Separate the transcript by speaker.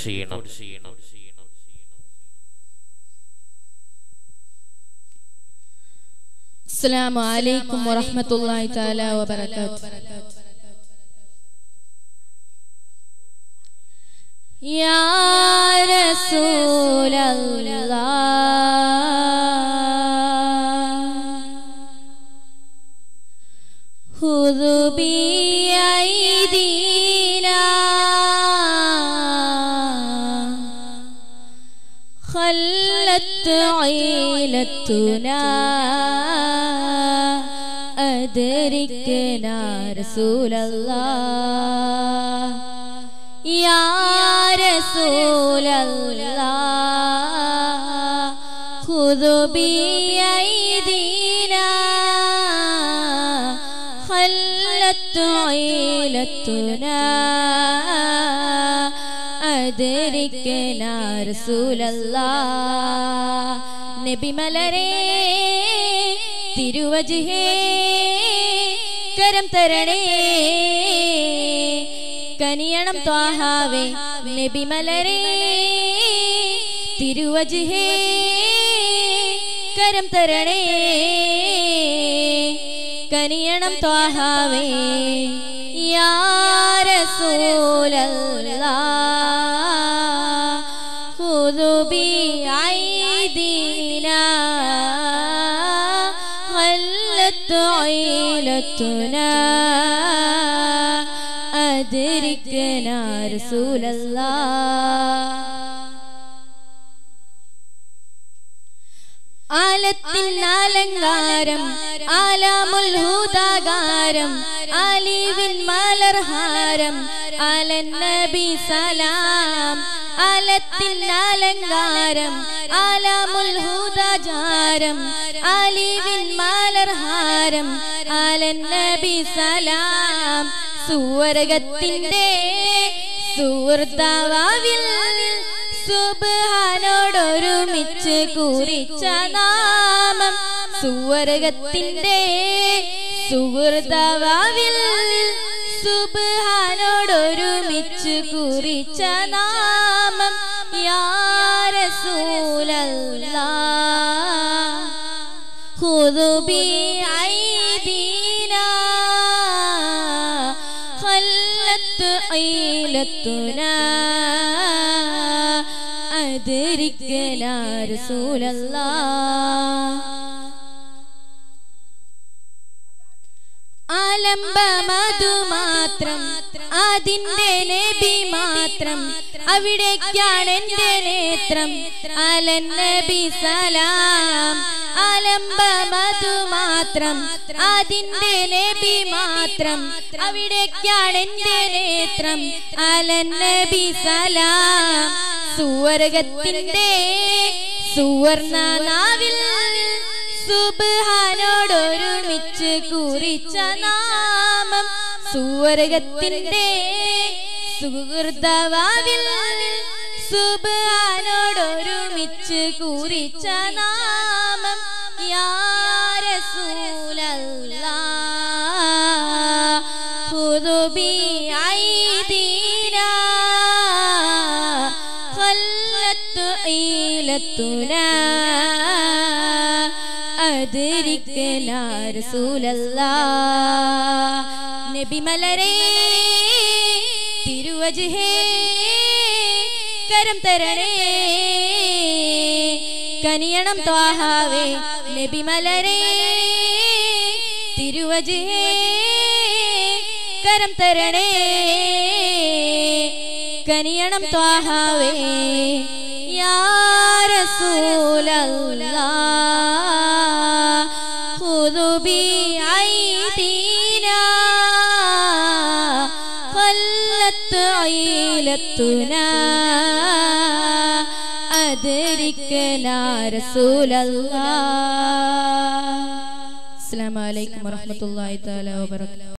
Speaker 1: ചെയ്യണം
Speaker 2: السلام عليكم ورحمة الله تعالى وبركاته يا رسول الله خذ بأيدينا خلت عيلتنا أدركنا رسول الله يا رسول الله خذ بأيدينا خلت عيلتنا أدركنا رسول الله നബി മലരേ തിരുവജുഹേ കരം തരണേ കനിയണം ത്വാഹാവേ നബി മലരേ തിരുവജുഹേ കരം തരണേ കനിയണം ത്വാഹാവേ യാ റസൂലല്ലാഹ് خذوا بأيدينا خلت عيلتنا أدركنا رسول الله ആലത്തിൻ അലങ്കാരം ആലാമുൽ ഹൂതാകാരം ആലിവിൻ മലർഹാരം അലൻ നബി സലാം ആലത്തിൻ അലങ്കാരം ആലാമുൽ ഹൂതാചാരം ആലിവിൻ മലർഹാരം അലൻ നബി സലാം സുവർഗത്തിന്റെ സുഹൃത്താവിൽ സുബാനോടൊരുമിച്ച് കുറിച്ച നാമം സുവർഗത്തിന്റെ സുഹൃതവാവിൽ സുബാനോടൊരുമിച്ച് കുറിച്ച നാമം യാരസൂലല്ലാഹ് خذوا بأيدينا خلت عيلتنا أدركنا رسول الله ആലംബമതു മാത്രം അതിന്റെ നബി മാത്രം അവിടേക്കാണ് എന്റെ നേത്രം അലൻ നബി സലാം ആലംബമതു മാത്രം അതിന്റെ നബി മാത്രം അവിടേക്കാണ് എന്റെ നേത്രം അലൻ നബി സലാം സുവർഗത്തിന്റെ സുവർണ നാവിൽ സുബാനോടൊരുമിച്ച് കുറിച്ച നാമം സുവർഗത്തിന്റെ സുഹൃതവാവിൽ സുബാനോടൊരുമിച്ച് കുറിച്ച നാമം യാരസൂലല്ലാഹ് خذوا بأيدينا خلت عيلتنا أدركنا رسول الله നബി മലരേ തിരുവജുഹേ കരം തരണേ കനിയണം ത്വാഹാവേ നബി മലരേ തിരുവജുഹേ കരം തരണേ കനിയണം ത്വാഹാവേ യാ റസൂലല്ലാഹ് خذوا بأيدينا خلت عيلتنا أدركنا رسول الله السلام عليكم ورحمة الله تعالى وبركاته